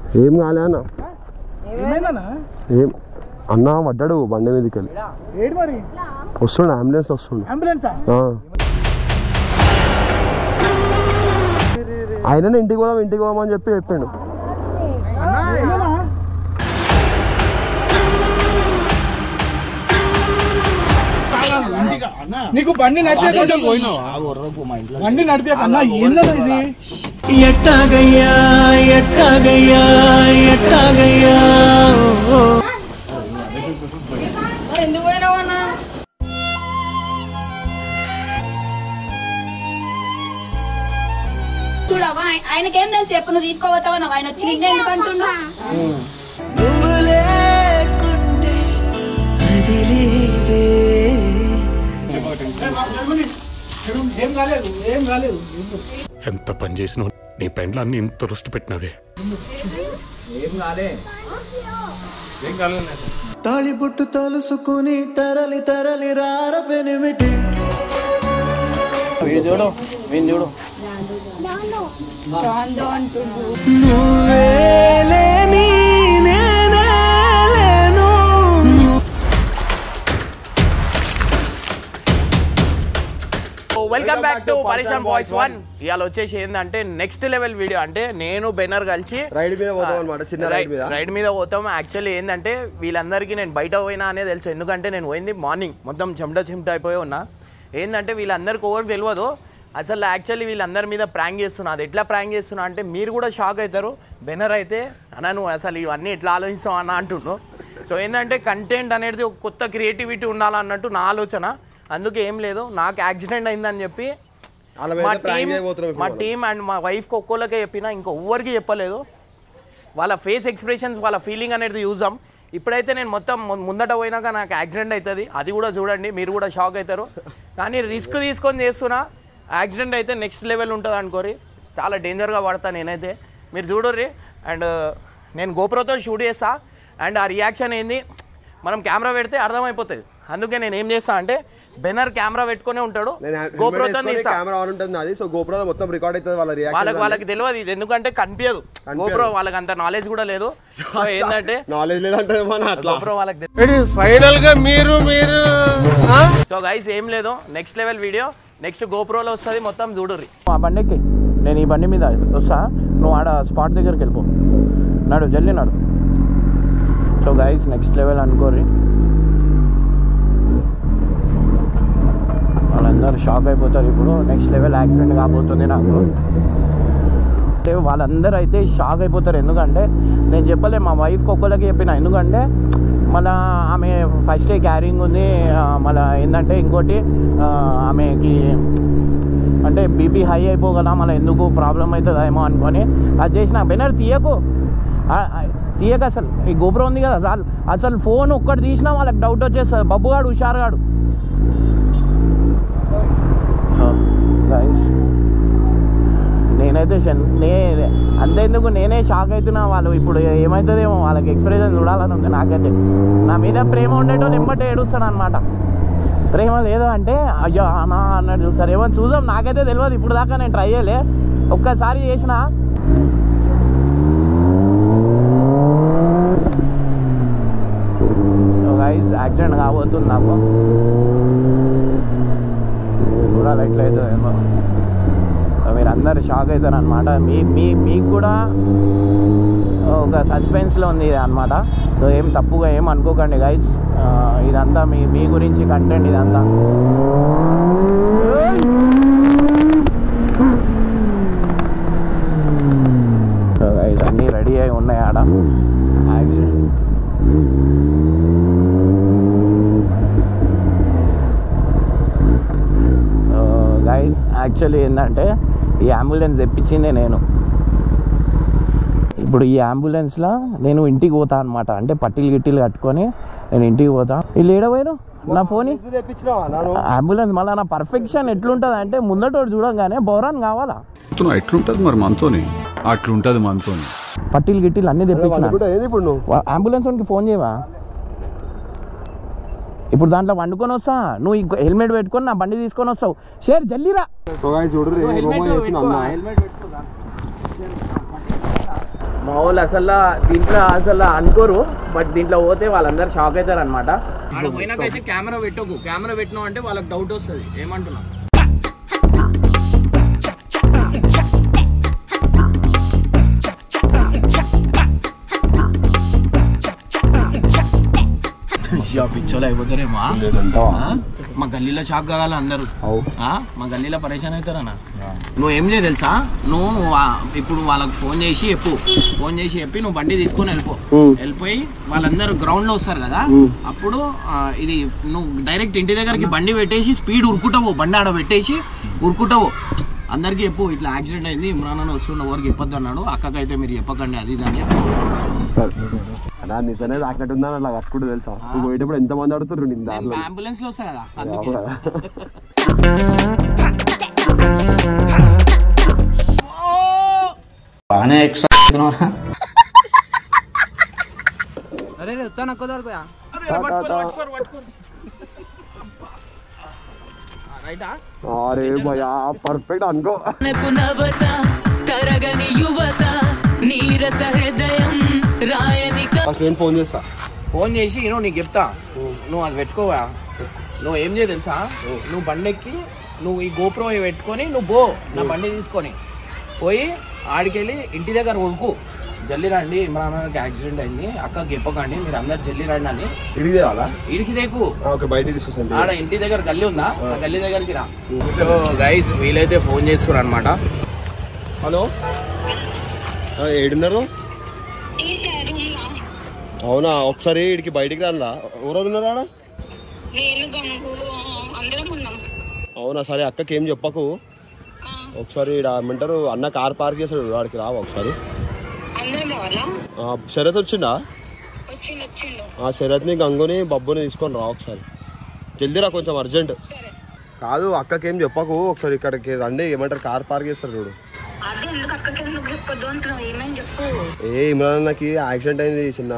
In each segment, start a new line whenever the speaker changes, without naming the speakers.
ఏం కాలే అన్న
ఏమైందన్నా
ఏం అన్న పడ్డాడు బండి మీదకి వెళ్ళి
ఏడు మరి
వస్తుండు అంబులెన్స్ వస్తుండు
అంబులెన్సా
ఆ. ఆయననే ఇంటికి పోదాం ఇంటికి పోదామని చెప్పి చెప్పిండు
ఏమన్నా? నీకు బండి నడిపే కొంచెం బండి నడిపే అన్నా ఏందన్నా ఇది
ఎట్టాగయ్యా ఎట్టాగయ్యా ఎట్టాగయ్యా ఓ, ఓ.
ఎందుకు పోయినావన్నా చూడవా ఆయనకేం తెలుసు ఎప్పుడు నువ్వు తీసుకోవతావా నువ్వు ఆయన వచ్చి నిన్నే ఎందుకు అంటున్నా
నువ్వు లేకుంటే అది లేదే
ఏం కాలేదు ఏం కాలేదు
ఎంత పని చేసినావు నీ పెండ్లాన్ని ఇంత రుష్టి పెట్టినవే
తాళిబొట్టు తలుసుకుని తరలి తరలి రార పెనిమిటి
రాందో అంటుండు
నువ్వే లేని నేనే లేను
welcome back to Parishrama boys one ఇవాళ వచ్చేసి ఏంటంటే నెక్స్ట్ లెవెల్ వీడియో అంటే నేను బెనర్ కలిసి
రైడ్ మీద పోతాం అనమాట చిన్న రైడ్ మీద
రైడ్ మీద పోతాం యాక్చువల్లీ ఏంటంటే వీళ్ళందరికీ నేను బయట పోయినా అనేది తెలుసు ఎందుకంటే నేను పోయింది మార్నింగ్ మొత్తం చెమట చెమట అయిపోయి ఉన్నా ఏంటంటే వీళ్ళందరికీ ఎవరికి తెలియదు అసలు యాక్చువల్లీ వీళ్ళందరి మీద ప్రాంక్ చేస్తున్నా అది ఎట్లా ప్రాంక్ చేస్తున్నా అంటే మీరు కూడా షాక్ అవుతారు బెనర్ అయితే అన్న నువ్వు అసలు ఇవన్నీ ఎట్లా ఆలోచిస్తావు అన్న అంటుండు సో ఏంటంటే కంటెంట్ అనేది ఒక కొత్త క్రియేటివిటీ ఉండాలన్నట్టు నా ఆలోచన అందుకే ఏం లేదు నాకు యాక్సిడెంట్ అయిందని చెప్పి
వాళ్ళ మీద
మా
prank
టీం
చేయబోతున్నాం ఇప్పుడు
మా
మనం.
టీం అండ్ మా వైఫ్కి ఒక్కోళ్ళకే చెప్పినా ఇంకా ఎవ్వరికి చెప్పలేదు వాళ్ళ ఫేస్ ఎక్స్ప్రెషన్స్ వాళ్ళ ఫీలింగ్ అనేది చూద్దాం ఇప్పుడైతే నేను మొత్తం ము- ముందట పోయినాక నాకు యాక్సిడెంట్ అవుతుంది అది కూడా చూడండి మీరు కూడా షాక్ అవుతారు కానీ రిస్క్ తీసుకొని చేస్తున్నా యాక్సిడెంట్ అయితే నెక్స్ట్ లెవెల్ ఉంటుంది అనుకోరి చాలా డేంజర్గా పడతా నేనైతే మీరు చూడర్రి అండ్ నేను గోప్రోతో షూట్ చేస్తా అండ్ ఆ రియాక్షన్ ఏంది మనం కెమెరా పెడితే అర్థమైపోతుంది అందుకే నేను ఏం చేస్తా అంటే బెనర్ కెమెరా పెట్టుకునే ఉంటాడు
నేను
గోప్రోతో తీస్తా
కెమెరా ఆన్ ఉంటుంది అది సో గోప్రో మొత్తం రికార్డ్ అవుతుంది వాళ్ళ
వాళ్ళకి
రియాక్షన్
వాళ్ళకి తెలియదు ఇది ఎందుకంటే కనిపించదు
కనిపించదు.
గోప్రో వాళ్ళకి అంత నాలెడ్జ్ కూడా లేదు సో ఏంటంటే
నాలెడ్జ్ లేదంటే మన అట్లా
గోప్రో వాళ్ళకి
ఫైనల్ గా మీరు మీరు
సో గైస్ ఏం లేదు నెక్స్ట్ లెవెల్ వీడియో నెక్స్ట్ గోప్రోలో వస్తుంది మొత్తం చూడుర్రి ఆ బండికి నేను ఈ బండి మీద వస్తా నువ్వు ఆడ స్పాట్ దగ్గరికి వెళ్ళిపో నాడు జల్లి నాడు సో గైస్ నెక్స్ట్ లెవెల్ అనుకోరి వాళ్ళందరూ షాక్ అయిపోతారు ఇప్పుడు నెక్స్ట్ లెవెల్ యాక్సిడెంట్ కాబోతుంది నాకు అంటే వాళ్ళందరూ అయితే షాక్ అయిపోతారు ఎందుకంటే నేను చెప్పలే మా వైఫ్కి ఒక్కళ్ళకి చెప్పిన ఎందుకంటే మళ్ళా ఆమె ఫస్ట్ క్యారింగ్ ఉంది ఆ, మళ్ళా ఏంటంటే ఇంకోటి ఆ, ఆమెకి అంటే బీపీ హై అయిపోగల మళ్ళీ ఎందుకు ప్రాబ్లం అవుతుందేమో అనుకొని అది చేసిన బెనర్ తీయకు ఆ, ఆ, తీయక అసలు ఈ గోపురం ఉంది కదా చాలు అసలు ఫోన్ ఒక్కటి తీసినా వాళ్ళకి డౌట్ వచ్చేస్తుంది బబ్బుగాడు హుషారుగాడు గైస్ నేనైతే షన్- నే అంతేందుకు నేనే షాక్ అవుతున్నా వాళ్ళు ఇప్పుడు ఏమవుతుందేమో వాళ్ళకి ఎక్స్ప్రెషన్ చూడాలని ఉంది నాకైతే నా మీద ప్రేమ ఉండేటోళ్ళు ఎంబటే ఏడుస్తాను అనమాట ప్రేమ లేదు అంటే అయ్యో అనా అన్నట్టు చూస్తారు ఏమో చూద్దాం నాకైతే తెలియదు ఇప్పుడు దాకా నేను ట్రై చేయలే ఒక్కసారి చేసిన గైస్ యాక్సిడెంట్ కాబోతుంది నాకు చూడాలి ఎట్లయితుందేమో మీరు అందరు షాక్ అవుతారు అనమాట మీ మీ మీకు కూడా ఒక సస్పెన్స్లో ఉంది ఇది అనమాట సో ఏం తప్పుగా ఏం అనుకోకండి గైస్ ఇదంతా మీ మీ గురించి కంటెంట్ ఇదంతా గైస్ అన్నీ రెడీ అయి ఉన్నాయి ఆడ యాక్సిడెంట్ గైస్ యాక్చువల్లీ ఏంటంటే ఈ అంబులెన్స్ తెప్పించిందే నేను ఇప్పుడు ఈ అంబులెన్స్లో నేను ఇంటికి పోతా అనమాట అంటే పట్టీలు గిట్టీలు కట్టుకొని నేను ఇంటికి పోతా వీళ్ళు ఏడపోయారు నా ఫోన్
తెప్పించినావా నాను
అంబులెన్స్ మళ్ళీ నా పర్ఫెక్షన్ ఎట్లుంటుంది అంటే ముందటోడు చూడంగానే బౌరాన్ కావాలా
ఎట్లుంటది మరి మనతోని అట్లుంటది మనతోని
పట్టీలు గిట్టీలు అన్నీ తెప్పించిన
కూడా ఏది ఇప్పుడు నువ్వు
అంబులెన్స్ వానికి ఫోన్ చేయవా ఇప్పుడు దాంట్లో వండుకొని వస్తా నువ్వు ఇంకో హెల్మెట్ పెట్టుకొని నా బండి తీసుకొని వస్తావు షేర్ జల్లీరా
చూడు
హెల్మెట్
చేస్తున్నా అన్న
హెల్మెట్ మా వాళ్ళు అసలు దీంట్లో అసలు అనుకోరు బట్ దీంట్లో పోతే వాళ్ళందరూ షాక్ అవుతారు అనమాట ఆడ పోయినాకైతే కెమెరా పెట్టకు కెమెరా పెట్టినావు అంటే వాళ్ళకి డౌట్ వస్తుంది ఏమంటున్నా పిచ్చోలు అయిపోతారేమో ఆ? మా గల్లీలో షాక్ కావాలి అందరూ ఆ? మా గల్లీలో పరేషాన్ అవుతారన్నా నువ్వు ఏం చేయ తెలుసా నువ్వు వా- ఇప్పుడు వాళ్ళకి ఫోన్ చేసి చెప్పు ఫోన్ చేసి చెప్పి నువ్వు బండి తీసుకొని వెళ్ళిపో వెళ్ళిపోయి వాళ్ళందరూ గ్రౌండ్ లో వస్తారు కదా అప్పుడు ఆ, ఇది నువ్వు డైరెక్ట్ ఇంటి దగ్గరికి బండి పెట్టేసి స్పీడ్ ఉరుకుతావు బండి ఆడ పెట్టేసి ఉరుకుతావు అందరికీ చెప్పు ఇట్లా యాక్సిడెంట్ అయింది ఇమ్రాన్ అని వస్తుండ ఎవరికి చెప్పొద్దు అన్నాడు అక్కకైతే మీరు చెప్పకండి అది ఇది అని చెప్పి
అన్నా నిజమే రాకట్టుందని అట్లా కట్టుకుంటూ తెలుసా నువ్వు పోయేటప్పుడు ఎంత మంది ఆడుతుర్రు నేను దాంట్లో
అంబులెన్స్ లో వస్తా కదా అందుకే
కదా
రైటా
అరే భయా పర్ఫెక్ట్ అనుకో
మనకు నవత తరగని యువత నీరస హృదయం రాయని
ఫస్ట్ నేను ఫోన్ చేస్తా
ఫోన్ చేసి నువ్వు నీకు చెప్తా నువ్వు అది పెట్టుకోవా నువ్వు ఏం చేయ తెలుసా నువ్వు బండి ఎక్కి నువ్వు ఈ గోప్రో పెట్టుకొని నువ్వు పో నా బండి తీసుకొని పోయి ఆడికెళ్ళి ఇంటి దగ్గర ఉడుకు జల్లి రండి ఇమ్రాన్ అన్నకి యాక్సిడెంట్ అయింది అక్క చెప్పకండి మీరు అందరు జల్లి రండి అని
ఇడికి తేవాలా
వీడికి దేకు
ఓకే బయటికి తీసుకొస్తాను
ఆడ ఇంటి దగ్గర గల్లీ ఉందా ఆ గల్లీ దగ్గరికి రా సో గైస్ వీలైతే ఫోన్ చేస్తున్నారు అనమాట
హలో ఆ, ఏడున్నారు అవునా ఒకసారి ఇడికి బయటికి రానులా ఎవరెవరు ఉన్నారు ఆడ
నేను గంగు అందరం ఉన్నాం
అవునా సరే అక్కకి ఏం చెప్పకు ఒకసారి ఈడ ఏమంటారు అన్న కార్ పార్క్ చేస్తాడు వాడికి రావా ఒకసారి
అందరం రావాలా
ఆ, శరత్ వచ్చిండా
వచ్చిండు వచ్చిండు
ఆ శరత్ని గంగుని బబ్బుని తీసుకొని రా ఒకసారి జల్దీ రా కొంచెం అర్జెంట్ కాదు అక్కకి ఏం చెప్పకు ఒకసారి ఇక్కడికి రండి ఏమంటారు కార్ పార్క్ చేస్తారు చూడు
అదే ఎందుకు అక్కకి ఎందుకు చెప్పొద్దు అంటున్నావు ఏమని చెప్పు
ఏ ఇమ్రాన్ అన్నకి యాక్సిడెంట్ అయింది చిన్న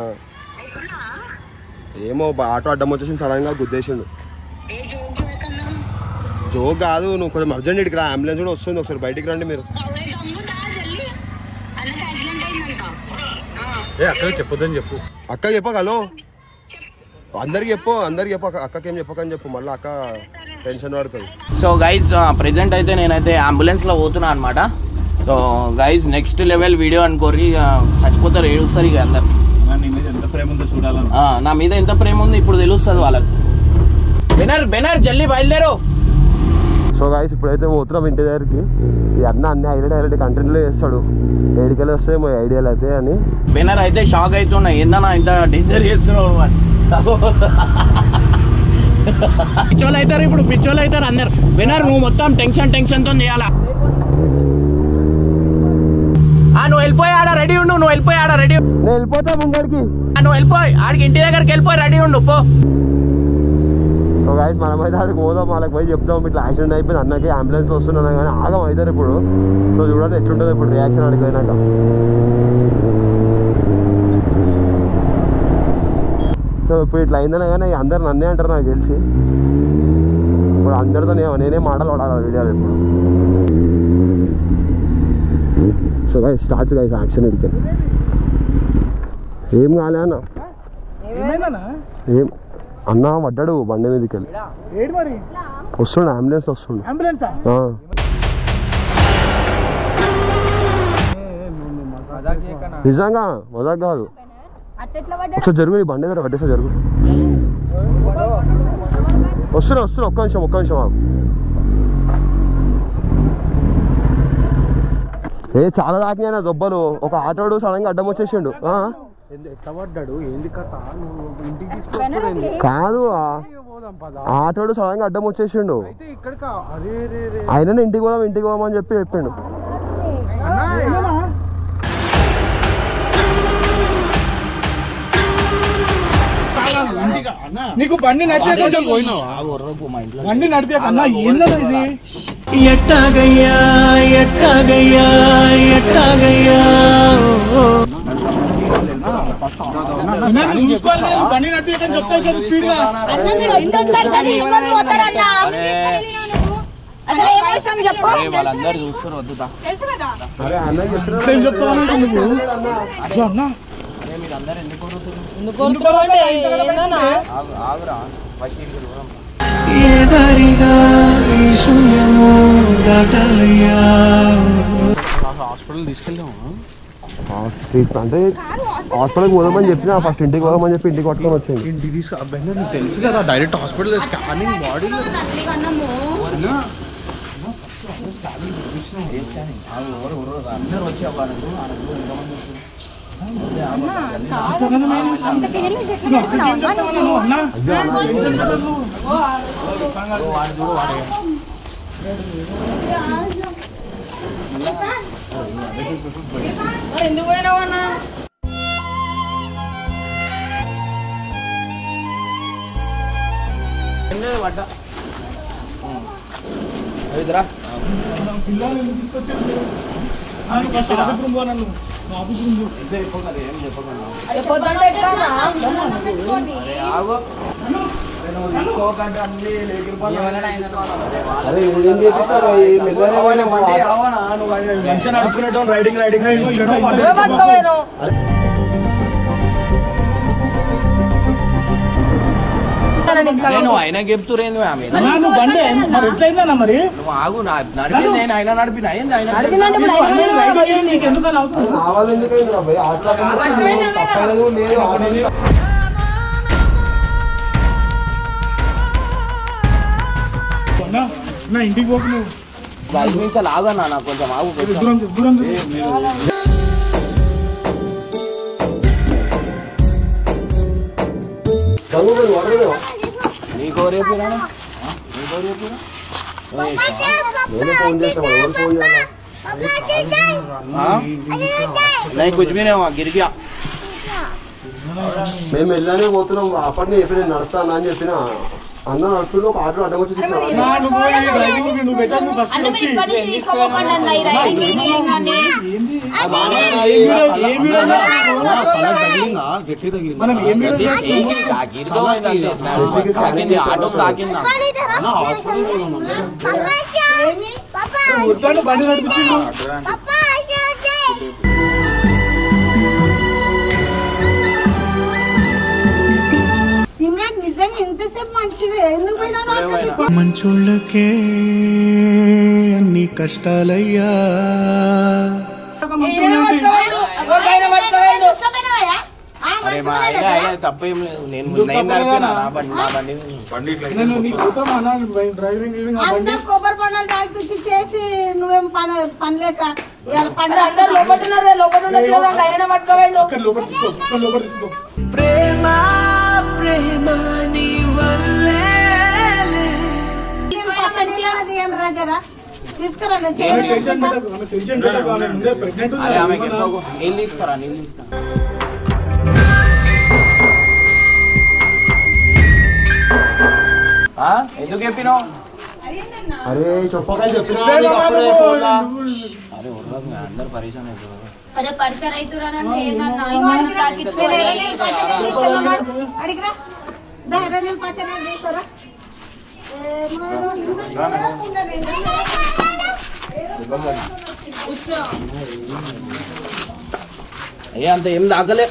ఏమో బ- ఆటో అడ్డం వచ్చేసి సడన్ గా గుద్దేసిండు
ఏ జోక్ కన్నా
జోక్ కాదు నువ్వు కొంచెం అర్జెంట్ ఇక్కడికి రా అంబులెన్స్ కూడా వస్తుంది ఒకసారి బయటికి రండి మీరు
కౌరే గంగు దా జల్లి అన్నకి యాక్సిడెంట్ అయిందంట ఆ,
ఏ అక్కడ చెప్పొద్దని చెప్పు
అక్క చెప్పక హలో అందరికి చెప్పు అందరికి చెప్పు అక్క- అక్కకి ఏం చెప్పకని చెప్పు మళ్ళీ అక్క టెన్షన్ పడుతుంది
సో గైజ్ ప్రెసెంట్ అయితే నేనైతే అంబులెన్స్లో పోతున్నా అనమాట so guys next level video అనుకోరి ఇక చచ్చిపోతారు ఏడుస్తారు ఇక అందరు
నీ మీద ఎంత ప్రేమ ఉందో చూడాలని
ఆ, నా మీద ఎంత ప్రేమ ఉంది ఇప్పుడు తెలుస్తుంది వాళ్ళకి బెనర్ బెనర్ జల్దీ బయలుదేరు
సో గాయస్ ఇప్పుడైతే పోతున్నాం ఇంటి దగ్గరికి ఈ అన్న అన్ని ఐడియా డైరెక్ట్ కంటెంట్లో చేస్తాడు ఏడికెళ్ళి వస్తే మా ఐడియాలు అయితే అని
బెనర్ అయితే షాక్ అవుతున్నా ఏందన్నా ఇంత డేంజర్ చేస్తున్నావు అని పిచ్చోళ్ళు అవుతారు ఇప్పుడు పిచ్చోళ్ళు అవుతారు అందరు బెనర్ నువ్వు మొత్తం టెన్షన్ టెన్షన్ తో చేయాలా ఆ, నువ్వు వెళ్ళిపోయి ఆడ రెడీ ఉండు నువ్వు వెళ్ళిపోయి ఆడ రెడీ
నేను వెళ్ళిపోతా ముంగడికి
నువ్వు వెళ్ళిపోయి ఆడికి ఇంటి దగ్గరికి వెళ్ళిపోయి రెడీ ఉండు పో
సో గాయస్ మనమైతే ఆడికి పోదాం వాళ్ళకి పోయి చెప్దాం ఇట్లా యాక్సిడెంట్ అయిపోయింది అన్నకి అంబులెన్స్లో వస్తున్నాను కానీ ఆగం అవుతారు ఇప్పుడు సో చూడండి ఎట్లుంటుంది ఇప్పుడు రియాక్షన్ ఆడికి పోయినాక సో ఇప్పుడు ఇట్లా అయిందనే కానీ అందరు నన్నే అంటారు నాకు తెలిసి ఇప్పుడు అందరితో నేను నేనే మాటలు పడాలి వీడియోలు ఇప్పుడు so guys start guys action ఇడికి ఏం కాలే అన్న
ఏమైందన్నా
ఏం అన్న పడ్డాడు బండి మీదకి వెళ్ళి
ఏడు మరి
వస్తుండు అంబులెన్స్ వస్తుండు
అంబులెన్సా
ఆ. నిజంగా మజాక్ కాదు
అట్టెట్లా పడ్డా
ఒకసారి జరుగు నీ బండి దగ్గర పట్టేసా జరుగు వస్తున్నా వస్తున్నా ఒక్క నిమిషం ఒక్క నిమిషం ఆగు ఏ చాలా దాకినాయి నా దొబ్బలు ఒక ఆటోడు సడన్ గా అడ్డం వచ్చేసిండు ఆ? కాదు ఆ ఆటోడు సడన్ గా అడ్డం వచ్చేసిండు ఆయన ఇంటికి పోదాం ఇంటికి పోదాం అని చెప్పి చెప్పిండు
నీకు బండి నడిపే కొంచెం బండి నడిపే కన్నా ఏందన్నా ఇది
ఎట్టాగయ్యా ఎట్టాగయ్యా ఎట్టాగయ్యా ఓ, ఓ.
అన్నా, నువ్వు చూసుకోవాలి కదా, బండి నడిపే చెప్తా స్పీడ్ గా
అన్న మీరు ఎందుకు వస్తారు కదా, ఇసుకొని పోతారన్నా? అసలు ఏం అవసరం చెప్పు
అరే వాళ్ళందరూ చూస్తారు వద్దుతా
తెలుసు కదా
అరే అన్న చెప్తున్నా
ఏం చెప్తావు నువ్వు అసలు అన్న
అరే మీరందరూ ఎందుకు ఆగు ఆగురా ఫస్ట్ ఇంటికి పోదాం.
ఏ దారిగా ఈ శూన్యము దాటాలయ్యా
హాస్పిటల్ తీసుకెళ్ళాము
అంటే హాస్పిటల్కి పోదామని చెప్పిన ఫస్ట్ ఇంటికి పోదామని చెప్పి ఇంటికి పట్టుకొని వచ్చింది
ఇంటికి తీసుకు అబ్బాయి నీకు తెలుసు కదా డైరెక్ట్ హాస్పిటల్ స్కానింగ్ బాడీలో
నకిలీ అన్నము
అందరూ వచ్చి అవ్వాలి
అంత తెలియదు ఎట్లా పెడుతున్నావు అన్నా నువ్వు?
వాడు చూడు వాడు
ఎందుకు పోయినావు అన్నా
పడ్డా ఇదిరా
పిల్లలు ఎందుకు తీసుకొచ్చేసి ఫస్ట్ ఆఫీస్ రూమ్ పోనా నువ్వు ఆఫీస్ రూమ్ పో.
ఏం చెప్పకుండా
ఆగు.
అరే ఏం చేపిస్తారు ఈ మెల్లగా పోయినా మా-
మంచిగా నడుపుకునేటోని రైడింగ్ రైడింగ్
నేను ఆయన చెప్తురేంది ఆమె
నువ్వు బండి మరి ఎట్లయిందన్నా మరి
నువ్వు ఆగు నా నడిపి నేను ఆయన నడిపిన అయింది ఆయన
నీకు ఎందుకని అవుతుంది
కావాలి ఎందుకైంది రా భయ్? ఆటలో తప్పైనది కూడా లేదు ఆడేది
అన్నా, నా ఇంటికి పోకు నువ్వు
గల్మించాలి ఆగన్నా నాకు కొంచెం ఆగు కొంచెం.
దూరం తిరుగు, దూరం తిరుగు.
గంగు పోయి వదలలేవా?
నీకో రేపు రానా? నీకో రేపు రా?
నేనే ఫోన్ చేస్తాను ఎవరు ఫోన్ చేయాలా
हाँ? नहीं कुछ भी नहीं हुआ गिर गया
మేము వెళ్ళానే పోతున్నాం అప్పటినే చెప్పి నేను నడుస్తాను అని చెప్పిన అన్న నడుస్తుంటే ఒక ఆటో అడ్డం వచ్చి తీసుకురా.
నా నువ్వు పోయి డ్రైవింగ్ కి నువ్వు పెట్టాలి నువ్వు ఫస్ట్
అంటే
వచ్చి
మీరు ఇప్పటి నుంచి తీసుకోపోకండి అన్న ఈ రైడింగ్ రీడింగ్ అని
ఏం వీడియో ఏం వీడియో మనం ఏం వీడియో
गिर दो ताकिंది ఆటో తాకిందా
వద్దంటే బండి నడిపించిండు
ఇమ్రాన్ నిజంగా ఇంతసేపు మంచిగా ఎందుకు పోయినావు అక్కడికి?
మంచోళ్ళకే అన్ని కష్టాలయ్యా
తీసుకుపోయినావయ్యా? ఆ,
అరే మా
మంచిగానే
ఆయన
కదా?
ఆయన తప్పేం లేదు నేను నేను నడిపినా నా బండి నా బండి
నేను నీ కోసం అన్నా డ్రైవింగ్ గివింగ్ ఆ బండి
అందరు కొబ్బరి పండుగ తాగిపించి చేసి నువ్వేం పని పని లేక ఇవాళ పండుగ
ఇక్కడ లోపల తీసుకో ఇక్కడ లోపల తీసుకో
ప్రేమ ప్రేమ నీ వల్లే
నేను పచ్చ నీళ్ళనే తీయను రాజరా తీసుకురండి
ఆమె
చేసి
టెన్షన్ పెట్టకు ఆమె టెన్షన్ పెట్టకు ఆమె ముందే ప్రెగ్నెంట్
అరే ఆమెకి ఎక్కువ నీళ్ళు తీసుకురా నీళ్ళు తీసుకురా ఆ? ఎందుకు చెప్పినావు
అరే చెప్పగా చెప్పినా నీకు అప్పుడే ఫోన్లా.
అరే ఉర్రకు మీ అందరు పరిశాన్ అవుతారు
అదే పరిసర రైతురానంటే ఏమన్నా ఇంకేమన్నా తాకించుకోవాలి
అడిగిరా ధైర్య నీళ్ళు పచ్చ నీళ్ళు తీసుకురా ఏమో ఇంత చేయకుండా నేను
ఏ అంత ఏం తాకలే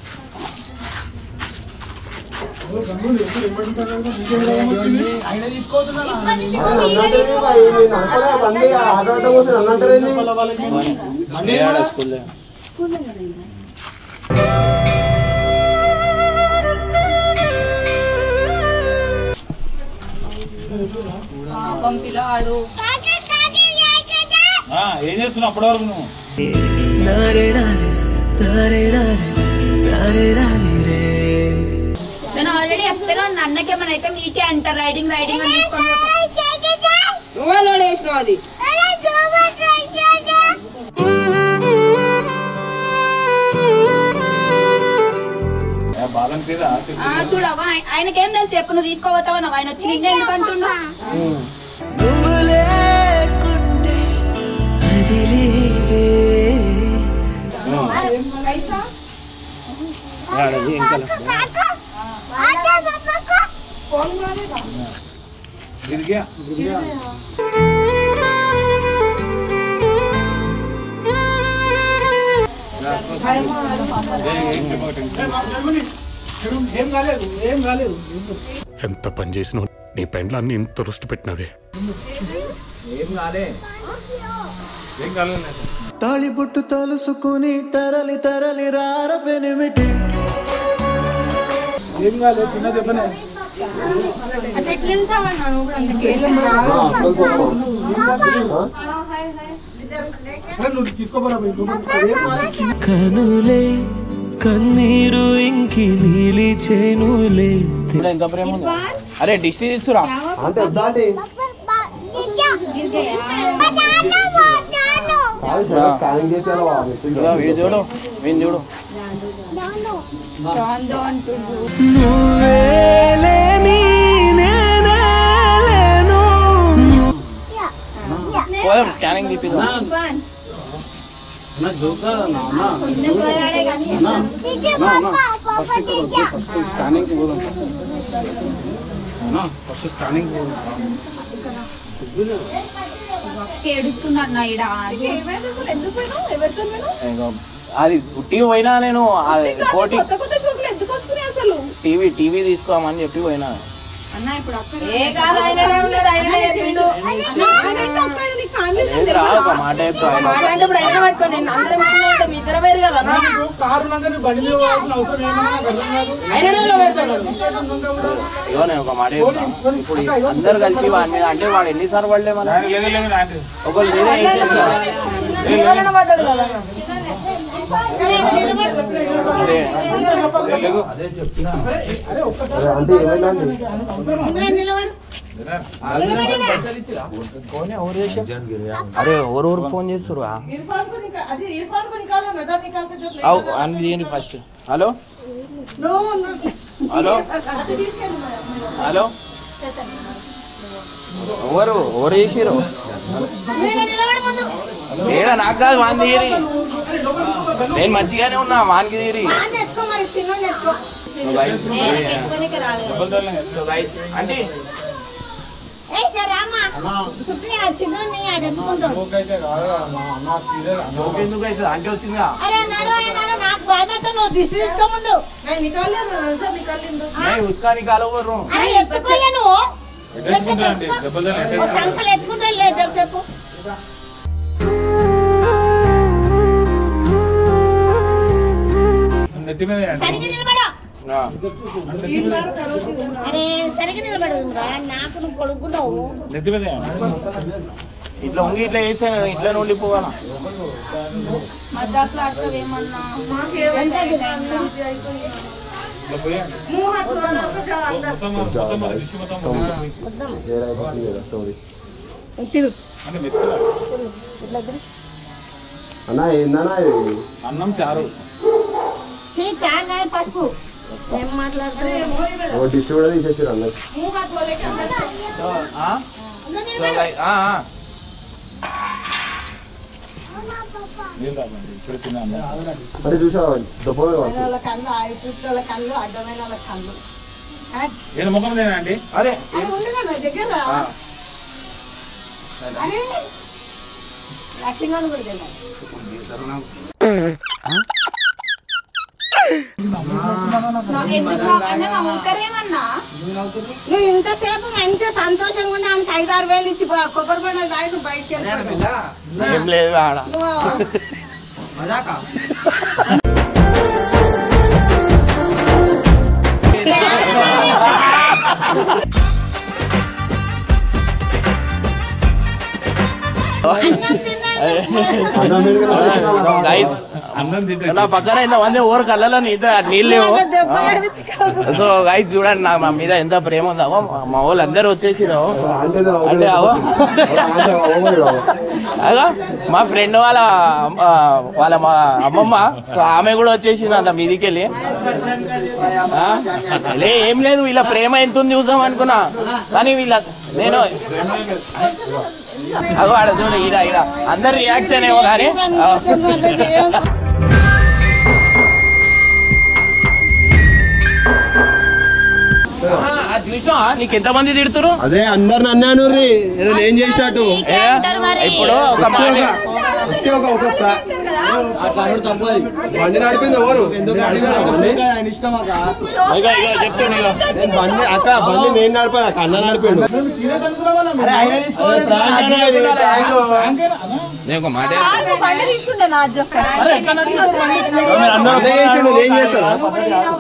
ఆయన తీసుకోవద్దు
అరే నన్నంటేనే భయ్, నేను అనుకోలే బండి ఆటో అడ్డం వస్తే నన్నంటారేంది?
స్కూల్లో
పంపిలాడు
ఏం చేస్తున్నావు అప్పటి వరకు నువ్వు
రారే రారే రారే రారే రారే రారే రే
నేను ఆల్రెడీ చెప్పాను అన్నకేమైనా అయితే మీకే అంటారు రైడింగ్ రైడింగ్ అని తీసుకొని వేసినావు అది
బాలం మీద
ఆ, చూడు అగో, ఆయ- ఆయనకేం తెలుసు ఎప్పుడు నువ్వు తీసుకోపోతావని ఆయన వచ్చి నిన్నే ఎందుకు అంటున్నా
నువ్వు లేకుంటే అది లేదే
ఆడది ఇంకా
గిరిగా గిరిగా ఏం కాలేదు ఏం కాలేదు
ఎంత పని చేసినావు నీ పెండ్లాన్ని ఇంత రుష్టి పెట్టినవే
ఏం కాలే
ఏం కాలేదు
తాళిబొట్టు తలుసుకుని తరలి తరలి రార పెనిమిటి
ఏం కాలేదు చిన్న దెబ్బనే
అట్లా ఎట్లుంటావన్నా నువ్వు కూడా అందుకే
నువ్వు తీసుకోపోరా
కనులే కన్నీరు ఇంకి నీలి చేనులే
ఇప్పుడు ఎంత ప్రేమ ఉంది అరే డిష్ తీసుకురా
అంటే వద్దా అంటే స్కానింగ్ చేసేయాలి వాళ్ళు.
ఇదిగో వీడు చూడు వీని చూడు
నువ్వేలేని నేనే లేను
పోదాం స్కానింగ్ తీపిద్దాం ఫస్ట్ స్కానింగ్ పోదాం ఫస్ట్ స్కానింగ్
ఏడుస్తుందన్న ఈడ ఎందుకు ఎవరితో
అది టీవీ పోయినా నేను అది కోటి
కొత్త కొత్త షోకులు ఎందుకు వస్తున్నాయి అసలు
టీవీ టీవీ తీసుకోమని చెప్పి పోయినా
అన్న ఇప్పుడు ఏ కాదు ఆయననే ఉన్నాడు ఆయననే చెప్పిండు
లేదురా ఒక మాట చెప్పు ఆయన.
మాట్లాడేటప్పుడు ఆయన పట్టుకొని నేను అందరం కింద ఉంటాం, మీ ఇద్దరు వేరు కదా అన్న.
కారు ఉన్నాక నీ బండి మీద పోవాల్సిన అవసరం ఏమన్నా నాకు అర్థం కాదు
ఆయననే నిలబెడతాడు.
ఇదిగో నేను ఒక మాట చెప్తా ఇప్పుడు అందరు కలిసి వాడి మీద అంటే వాడు ఎన్నిసార్లు పడలే మన
లేదు లేదు ఆంటీ
ఒకళ్ళు మీద ఏం చేస్తారు
నిలబడన పడ్డాడు కదా అన్న.
అదే.
అంటే ఏమైందండి
ఫోన్ ఎవరు చేశారు? అరే ఎవరు ఎవరు ఫోన్ చేస్తారు అని తీయండి ఫస్ట్ హలో హలో హలో ఎవరు ఎవరు చేసిరు ఏడా నాకు కాదు వాన్ తీయరి నేను మంచిగానే ఉన్నా వానికి తీయరి అంటే ఎందుకు అవుతుంది అంటే వచ్చిందిగా
నాకు బాధ్యత నువ్వు దిష్టి తీసుకోముందు
నేను ఉస్కా నికాలో బోల్
అరే ఎత్తుకోలే నువ్వు
ఎట్టేసుకుంటారండి దెబ్బలు
ఓ సంకలు ఎత్తుకుంటా లేదు జరసేపు
నెత్తి మీద
సరిగ్గా నిలబడు అరే సరిగ్గా నిలబడు నాకు నువ్వు పడుకున్నావు
నెత్తి మీద
ఇట్లా ఉంగి ఇట్లా వేసాను ఇట్లా నుండి పోవాలా
మధ్యాహ్నం ఆడతావేమన్నా
ఇట్లా పోయండి మొత్తం మొత్తం మన దిష్టి మొత్తం
ఏరైపోతుంది కదా స్టోరీ
అంటే మెత్తగా
అన్నా ఏందన్నా ఇది
అన్నం చారు
చీ చాలా పసుపు ఏం మాట్లాడుతున్నావు
ఒక డిష్ కూడా తీసేసారు అన్న
సో, ఆ? సో, guys, ఆ, ఆ.
నీళ్ళు తాగండి ఇప్పుడు తినే అన్నం
అంటే చూసా దుబ్బగా
వాళ్ళ కళ్ళు ఆయుపుట్ల వాళ్ళ కళ్ళు అడ్డమైన వాళ్ళ కళ్ళు
ఏం ముఖం లేనా అండి
అరే
అది ఉండగా నా దగ్గర
ఆ.
అరే లక్ష్మణ్ కూడా తెలియదు
ఎందుకు అన్న నమ్ముతారేమన్నా
నువ్వు ఇంతసేపు మంచిగా సంతోషంగా ఉండి ఆయనకి ఐదు ఆరు వేలు ఇచ్చి బా- కొబ్బరి బండలు తాగి నువ్వు బయటకు వెళ్ళిపోయావు.
ఏం లేదు ఆడ
నువ్వు
అన్నం మీద
గైస్
అన్నం తింటే
నా పక్కన ఇంత మంది ఊరు కళ్ళలో నీతో నీళ్ళు లేవు
దెబ్బ తగిలించుకోకు.
సో గైస్ చూడండి నాకు మా మీద ఎంత ప్రేమ ఉందో అవ్వ, మా వాళ్ళు అందరూ వచ్చేసిరు అంటే అవో అగా మా ఫ్రెండ్ వాళ్ళ ఆ, వాళ్ళ మా అమ్మమ్మ ఆమె కూడా వచ్చేసింది అంత మీదికి వెళ్ళి ఆ? లే ఏం లేదు వీళ్ళ ప్రేమ ఎంత ఉంది చూసాం అనుకున్నా కానీ వీళ్ళ నేను అగో ఆడ చూడు ఈడ ఈడ అందరి రియాక్షన్ ఏమో కానీ ఆ. ఆహా, అది చూసినావా నీకు ఎంత మంది తిడుతురు
అదే అందరు అన్నాను ఏదో నేను చేసినట్టు
ఏడా? ఇప్పుడు ఒక మాట
ఒకే ఒక ఒక ప్రా- బండి నడిపింది ఎవరు
ఇక ఇక చెప్తాను ఇక
నేను బండి అక్క బండి నేను నడిపాను అక్క అన్న నడిపాడు
నేను ఒక మాట
బండి తీసుకుంటే నా
అన్న చేసిండు నేను చేస్తాను